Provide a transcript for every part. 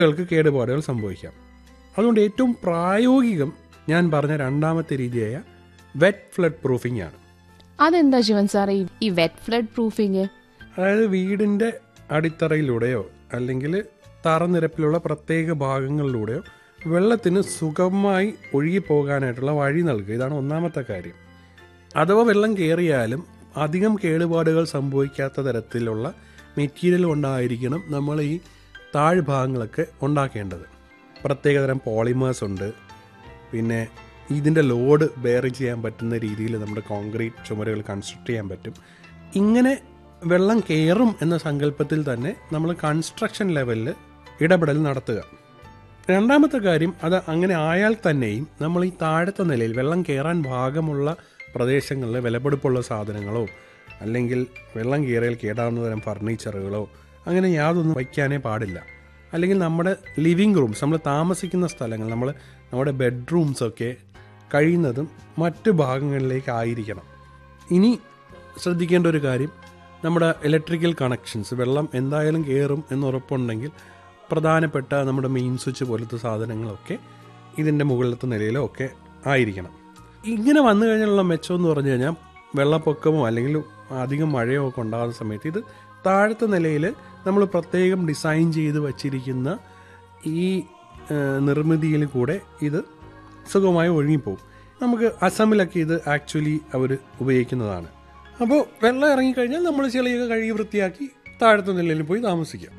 ൾക്ക് കേടുപാടുകൾ സംഭവിക്കാം അതുകൊണ്ട് ഏറ്റവും പ്രായോഗികം ഞാൻ പറഞ്ഞ രണ്ടാമത്തെ രീതിയായ വെറ്റ് ഫ്ലഡ് പ്രൂഫിംഗ് ആണ് അതെന്താ ശിവൻ സാറേ ഈ- ഈ വെറ്റ് ഫ്ലഡ് പ്രൂഫിങ് അതായത് വീടിൻ്റെ അടിത്തറയിലൂടെയോ അല്ലെങ്കിൽ തറനിരപ്പിലുള്ള പ്രത്യേക ഭാഗങ്ങളിലൂടെയോ വെള്ളത്തിന് സുഗമമായി ഒഴുകിപ്പോകാനായിട്ടുള്ള വഴി നൽകുക ഇതാണ് ഒന്നാമത്തെ കാര്യം അഥവാ വെള്ളം കയറിയാലും അധികം കേടുപാടുകൾ സംഭവിക്കാത്ത തരത്തിലുള്ള മെറ്റീരിയൽ കൊണ്ടായിരിക്കണം നമ്മൾ ഈ താഴ്ഭാഗങ്ങളൊക്കെ ഉണ്ടാക്കേണ്ടത് പ്രത്യേകതരം പോളിമേഴ്സ് ഉണ്ട് പിന്നെ ഇതിൻ്റെ ലോഡ് ബെയർ ചെയ്യാൻ പറ്റുന്ന രീതിയിൽ നമ്മുടെ കോൺക്രീറ്റ് ചുമരുകൾ കൺസ്ട്രക്ട് ചെയ്യാൻ പറ്റും ഇങ്ങനെ വെള്ളം കയറും എന്ന സങ്കല്പത്തിൽ തന്നെ നമ്മൾ കൺസ്ട്രക്ഷൻ ലെവലിൽ ഇടപെടൽ നടത്തുക രണ്ടാമത്തെ കാര്യം അത് അങ്ങനെ ആയാൽ തന്നെയും നമ്മൾ ഈ താഴത്തെ നിലയിൽ വെള്ളം കയറാൻ ഭാഗമുള്ള പ്രദേശങ്ങളിൽ വിലപിടിപ്പുള്ള സാധനങ്ങളോ അല്ലെങ്കിൽ വെള്ളം കയറിയാൽ കേടാവുന്ന തരം ഫർണിച്ചറുകളോ അങ്ങനെ യാതൊന്നും വയ്ക്കാനേ പാടില്ല അല്ലെങ്കിൽ നമ്മുടെ ലിവിങ് റൂംസ് നമ്മൾ താമസിക്കുന്ന സ്ഥലങ്ങൾ നമ്മൾ നമ്മുടെ ബെഡ്റൂംസൊക്കെ കഴിയുന്നതും മറ്റ് ഭാഗങ്ങളിലേക്ക് ആയിരിക്കണം ഇനി ശ്രദ്ധിക്കേണ്ട ഒരു കാര്യം നമ്മുടെ ഇലക്ട്രിക്കൽ കണക്ഷൻസ് വെള്ളം എന്തായാലും കയറും എന്ന് ഉറപ്പുണ്ടെങ്കിൽ പ്രധാനപ്പെട്ട നമ്മുടെ മെയിൻ സ്വിച്ച് പോലത്തെ സാധനങ്ങളൊക്കെ ഇതിൻ്റെ മുകളിലത്തെ നിലയിലോ ഒക്കെ ആയിരിക്കണം ഇങ്ങനെ വന്നു കഴിഞ്ഞാലുള്ള മെച്ചം എന്ന് പറഞ്ഞു കഴിഞ്ഞാൽ വെള്ളപ്പൊക്കമോ അല്ലെങ്കിൽ അധികം മഴയോ ഒക്കെ ഉണ്ടാകുന്ന സമയത്ത് ഇത് താഴത്തെ നിലയിൽ നമ്മൾ പ്രത്യേകം ഡിസൈൻ ചെയ്ത് വച്ചിരിക്കുന്ന ഈ ആ, നിർമ്മിതിയിൽ കൂടെ ഇത് സുഖമായി ഒഴുകിപ്പോകും നമുക്ക് അസമിലൊക്കെ ഇത് ആക്ച്വലി അവർ ഉപയോഗിക്കുന്നതാണ് അപ്പോൾ വെള്ളം ഇറങ്ങിക്കഴിഞ്ഞാൽ നമ്മൾ ചെളിയൊക്കെ കഴുകി വൃത്തിയാക്കി താഴത്തെ നിലയിൽ പോയി താമസിക്കാം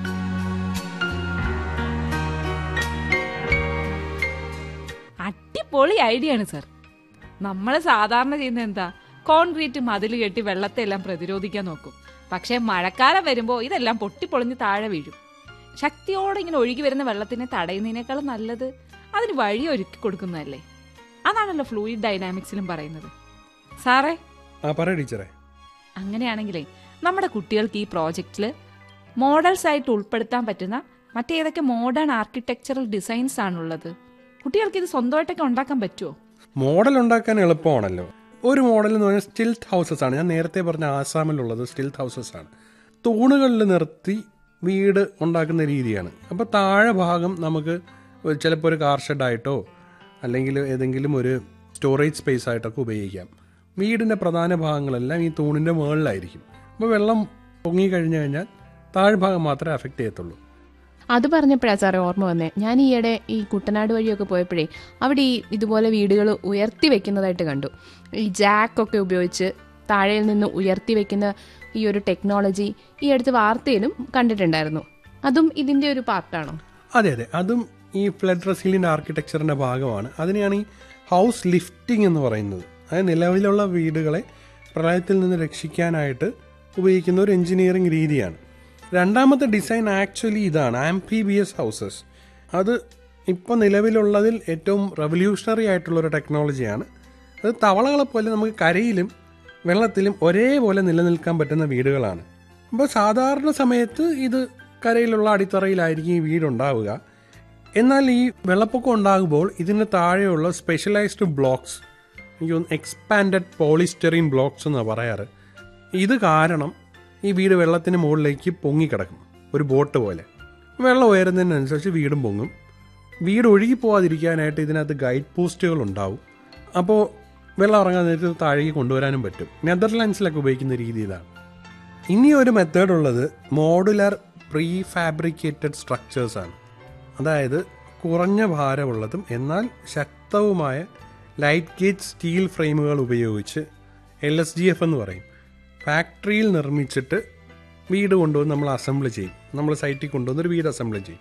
അടിപൊളി ഐഡിയ ആണ് സർ നമ്മൾ സാധാരണ ചെയ്യുന്ന എന്താ കോൺക്രീറ്റ് മതിൽ കെട്ടി വെള്ളത്തെ എല്ലാം പ്രതിരോധിക്കാൻ നോക്കും പക്ഷേ മഴക്കാലം വരുമ്പോൾ ഇതെല്ലാം പൊട്ടിപ്പൊളിഞ്ഞ് താഴെ വീഴും ശക്തിയോടെ ഇങ്ങനെ ഒഴുകി വരുന്ന വെള്ളത്തിനെ തടയുന്നതിനേക്കാളും നല്ലത് അതിന് വഴി ഒരുക്കി കൊടുക്കുന്നതല്ലേ അതാണല്ലോ ഫ്ലൂയിഡ് ഡൈനാമിക്സിലും പറയുന്നത് സാറേ ആ പറ ടീച്ചറെ അങ്ങനെയാണെങ്കിലേ നമ്മുടെ കുട്ടികൾക്ക് ഈ പ്രോജക്റ്റിൽ മോഡൽസ് ആയിട്ട് ഉൾപ്പെടുത്താൻ പറ്റുന്ന മറ്റേതൊക്കെ മോഡേൺ ആർക്കിടെക്ചറൽ ഡിസൈൻസ് ആണുള്ളത് കുട്ടികൾക്ക് ഇത് സ്വന്തമായിട്ടൊക്കെ ഉണ്ടാക്കാൻ പറ്റുമോ മോഡൽ ഉണ്ടാക്കാൻ എളുപ്പമാണല്ലോ ഒരു മോഡൽ എന്ന് പറഞ്ഞാൽ സ്റ്റിൽത്ത് ഹൗസസ് ആണ് ഞാൻ നേരത്തെ പറഞ്ഞ ആസാമിലുള്ളത് സ്റ്റിൽത്ത് ഹൗസസ് ആണ് തൂണുകളിൽ നിർത്തി വീട് ഉണ്ടാക്കുന്ന രീതിയാണ് അപ്പോൾ താഴെ ഭാഗം നമുക്ക് ഒരു- ചിലപ്പോൾ ഒരു കാർ ഷെഡായിട്ടോ അല്ലെങ്കിൽ ഏതെങ്കിലും ഒരു സ്റ്റോറേജ് സ്പേസ് ആയിട്ടൊക്കെ ഉപയോഗിക്കാം വീടിൻ്റെ പ്രധാന ഭാഗങ്ങളെല്ലാം ഈ തൂണിൻ്റെ മുകളിലായിരിക്കും അപ്പോൾ വെള്ളം പൊങ്ങി കഴിഞ്ഞു കഴിഞ്ഞാൽ താഴ്ഭാഗം മാത്രമേ അഫക്റ്റ് ചെയ്യത്തുള്ളൂ അത് പറഞ്ഞപ്പോഴാണ് സാറേ ഓർമ്മ വന്നേ ഞാൻ ഈയിടെ ഈ കുട്ടനാട് വഴിയൊക്കെ പോയപ്പോഴേ അവിടെ ഈ ഇതുപോലെ വീടുകൾ ഉയർത്തി വെക്കുന്നതായിട്ട് കണ്ടു ഈ ജാക്കൊക്കെ ഉപയോഗിച്ച് താഴെയിൽ നിന്ന് ഉയർത്തി വെക്കുന്ന ഈ ഒരു ടെക്നോളജി ഈ അടുത്ത് വാർത്തയിലും കണ്ടിട്ടുണ്ടായിരുന്നു അതും ഇതിന്റെ ഒരു പാർട്ടാണോ അതെ അതെ അതും ഈ ഫ്ലഡ് റെസിലിൻ്റെ ആർക്കിടെക്ചറിൻ്റെ ഭാഗമാണ് അതിനെയാണ് ഈ ഹൗസ് ലിഫ്റ്റിംഗ് എന്ന് പറയുന്നത് അതായത് നിലവിലുള്ള വീടുകളെ പ്രളയത്തിൽ നിന്ന് രക്ഷിക്കാനായിട്ട് ഉപയോഗിക്കുന്ന ഒരു എഞ്ചിനീയറിംഗ് രീതിയാണ് രണ്ടാമത്തെ ഡിസൈൻ ആക്ച്വലി ഇതാണ് ആംഫീബിയസ് ഹൗസസ് അത് ഇപ്പോൾ നിലവിലുള്ളതിൽ ഏറ്റവും റവല്യൂഷണറി ആയിട്ടുള്ള ഒരു ടെക്നോളജിയാണ് അത് തവളകളെ പോലെ നമുക്ക് കരയിലും വെള്ളത്തിലും ഒരേപോലെ നിലനിൽക്കാൻ പറ്റുന്ന വീടുകളാണ് അപ്പോൾ സാധാരണ സമയത്ത് ഇത് കരയിലുള്ള അടിത്തറയിലായിരിക്കും ഈ വീടുണ്ടാവുക എന്നാൽ ഈ വെള്ളപ്പൊക്കം ഉണ്ടാകുമ്പോൾ ഇതിന് താഴെയുള്ള സ്പെഷ്യലൈസ്ഡ് ബ്ലോക്സ് എനിക്ക് തോന്നുന്നു എക്സ്പാൻഡഡ് പോളിസ്റ്ററിൻ ബ്ലോക്സ് എന്നാണ് പറയാറ് ഇത് കാരണം ഈ വീട് വെള്ളത്തിന് മുകളിലേക്ക് പൊങ്ങിക്കിടക്കും ഒരു ബോട്ട് പോലെ വെള്ളം ഉയരുന്നതിനനുസരിച്ച് വീടും പൊങ്ങും വീട് ഒഴുകി പോവാതിരിക്കാനായിട്ട് ഇതിനകത്ത് ഗൈഡ് പോസ്റ്റുകൾ ഉണ്ടാവും അപ്പോൾ വെള്ളം ഇറങ്ങാൻ നേരത്ത് താഴേക്ക് കൊണ്ടുവരാനും പറ്റും നെതർലാൻഡ്സിലൊക്കെ ഉപയോഗിക്കുന്ന രീതി ഇതാണ് ഇനി ഒരു മെത്തേഡ് ഉള്ളത് മോഡുലർ പ്രീ ഫാബ്രിക്കേറ്റഡ് സ്ട്രക്ചേഴ്സ് ആണ് അതായത് കുറഞ്ഞ ഭാരമുള്ളതും എന്നാൽ ശക്തവുമായ ലൈറ്റ് ഗേജ് സ്റ്റീൽ ഫ്രെയിമുകൾ ഉപയോഗിച്ച് എൽ എസ് ജി എഫ് എന്ന് പറയും ഫാക്ടറിയിൽ നിർമ്മിച്ചിട്ട് വീട് കൊണ്ടുവന്ന് നമ്മൾ അസംബിൾ ചെയ്യും നമ്മൾ സൈറ്റിൽ കൊണ്ടുവന്ന് ഒരു വീട് അസംബിൾ ചെയ്യും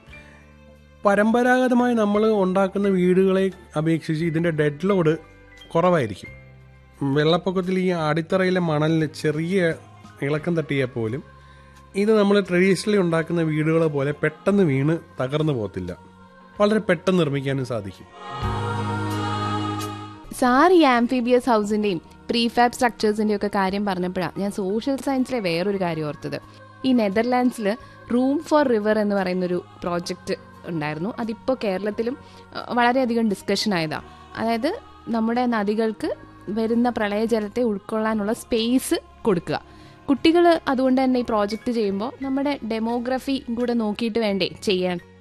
പരമ്പരാഗതമായി നമ്മൾ ഉണ്ടാക്കുന്ന വീടുകളെ അപേക്ഷിച്ച് ഇതിൻ്റെ ഡെഡ് ലോഡ് കുറവായിരിക്കും വെള്ളപ്പൊക്കത്തിൽ ഈ അടിത്തറയിലെ മണലിൽ ചെറിയ ഇളക്കം തട്ടിയാൽ പോലും ഇത് നമ്മൾ ട്രഡീഷണലി ഉണ്ടാക്കുന്ന വീടുകളെ പോലെ പെട്ടെന്ന് വീണ് തകർന്നു പോകത്തില്ല വളരെ പെട്ടെന്ന് നിർമ്മിക്കാനും സാധിക്കും സാർ ഈ ആംഫീബിയസ് ഹൗസിന്റെയും പ്രീഫാബ് സ്ട്രക്ചേഴ്സിന്റെയും ഒക്കെ കാര്യം പറഞ്ഞപ്പോഴാണ് ഞാൻ സോഷ്യൽ സയൻസിലെ വേറൊരു കാര്യം ഓർത്തത് ഈ നെതർലാൻഡ്സിൽ റൂം ഫോർ റിവർ എന്ന് പറയുന്നൊരു പ്രോജക്റ്റ് ഉണ്ടായിരുന്നു അതിപ്പോൾ കേരളത്തിലും അഹ്, വളരെയധികം ഡിസ്കഷൻ ആയതാ അതായത് നമ്മുടെ നദികൾക്ക് വരുന്ന പ്രളയജലത്തെ ഉൾക്കൊള്ളാനുള്ള സ്പേസ് കൊടുക്കുക കുട്ടികൾ അതുകൊണ്ട് തന്നെ ഈ പ്രോജക്റ്റ് ചെയ്യുമ്പോൾ നമ്മുടെ ഡെമോഗ്രഫി കൂടെ നോക്കിയിട്ട് വേണ്ടേ ചെയ്യാൻ